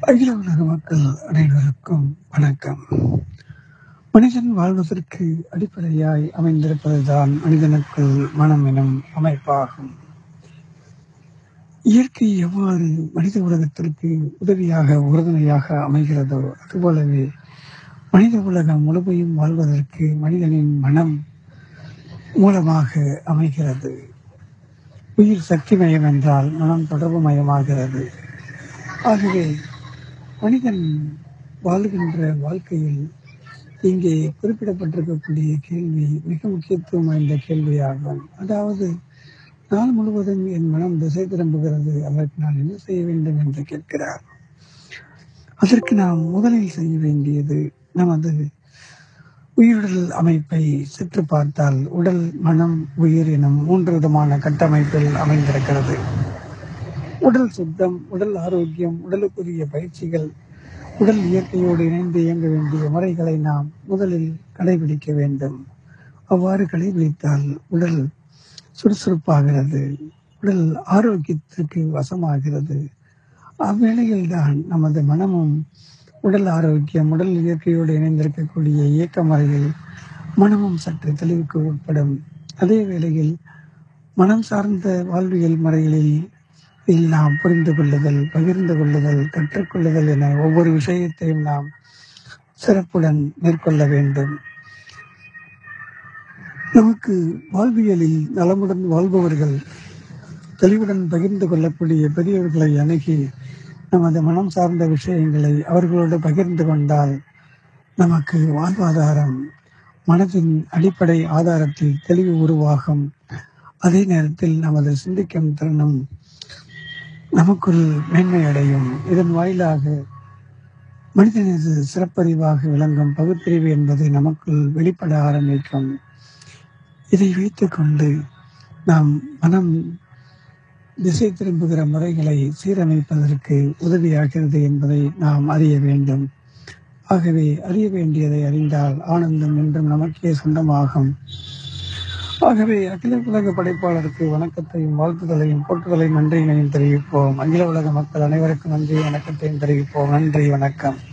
அகில உலக மக்கள் அனைவருக்கும் வணக்கம் மனிதன் வாழ்வதற்கு அடிப்படையாய் அமைந்திருப்பதுதான் மனிதனுக்குள் மனம் எனும் அமைப்பாகும் இயற்கை எவ்வாறு மனித உலகத்திற்கு உதவியாக உறுதுணையாக அமைகிறதோ அதுபோலவே மனித உலகம் முழுமையும் வாழ்வதற்கு மனிதனின் மனம் மூலமாக அமைகிறது உயிர் சக்தி மயம் என்றால் மனம் தொடர்பு மயமாகிறது ஆகவே மனிதன் வாழ்கின்ற வாழ்க்கையில் இங்கே குறிப்பிடப்பட்டிருக்கக்கூடிய கேள்வி மிக முக்கியத்துவம் வாய்ந்த கேள்வியாகும் அதாவது நாள் முழுவதும் என் மனம் திசை திரும்புகிறது அதற்கு நான் என்ன செய்ய வேண்டும் என்று கேட்கிறார் அதற்கு நாம் முதலில் செய்ய வேண்டியது நமது உயிருடல் அமைப்பை சற்று பார்த்தால் உடல் மனம் உயிர் எனும் மூன்று விதமான கட்டமைப்பில் அமைந்திருக்கிறது உடல் சுத்தம் உடல் ஆரோக்கியம் உடலுக்குரிய பயிற்சிகள் உடல் இயற்கையோடு இணைந்து இயங்க வேண்டிய முறைகளை நாம் முதலில் கடைபிடிக்க வேண்டும் அவ்வாறு கடைபிடித்தால் உடல் சுறுசுறுப்பாகிறது உடல் ஆரோக்கியத்திற்கு வசமாகிறது அவ்வேளையில் தான் நமது மனமும் உடல் ஆரோக்கியம் உடல் இயற்கையோடு இணைந்திருக்கக்கூடிய இயக்க முறையில் மனமும் சற்று தெளிவுக்கு உட்படும் அதே வேளையில் மனம் சார்ந்த வாழ்வியல் முறைகளில் இதில் நாம் புரிந்து கொள்ளுதல் பகிர்ந்து கொள்ளுதல் கற்றுக்கொள்ளுதல் என ஒவ்வொரு விஷயத்தையும் நாம் சிறப்புடன் மேற்கொள்ள வேண்டும் நமக்கு வாழ்வியலில் நலமுடன் வாழ்பவர்கள் தெளிவுடன் பகிர்ந்து கொள்ளக்கூடிய பெரியவர்களை அணுகி நமது மனம் சார்ந்த விஷயங்களை அவர்களோடு பகிர்ந்து கொண்டால் நமக்கு வாழ்வாதாரம் மனதின் அடிப்படை ஆதாரத்தில் தெளிவு உருவாகும் அதே நேரத்தில் நமது சிந்திக்கும் திறனும் நமக்குள் மேன்மை அடையும் இதன் வாயிலாக மனிதனது சிறப்பறிவாக விளங்கும் பகுத்தறிவு என்பது நமக்குள் வெளிப்பட ஆரம்பிக்கும் இதை வைத்துக்கொண்டு நாம் மனம் திசை திரும்புகிற முறைகளை சீரமைப்பதற்கு உதவியாகிறது என்பதை நாம் அறிய வேண்டும் ஆகவே அறிய வேண்டியதை அறிந்தால் ஆனந்தம் என்றும் நமக்கே சொந்தமாகும் ஆகவே அகில உலக படைப்பாளருக்கு வணக்கத்தையும் வாழ்த்துதலையும் போற்றுதலையும் நன்றியினையும் தெரிவிப்போம் அகில உலக மக்கள் அனைவருக்கும் நன்றி வணக்கத்தையும் தெரிவிப்போம் நன்றி வணக்கம்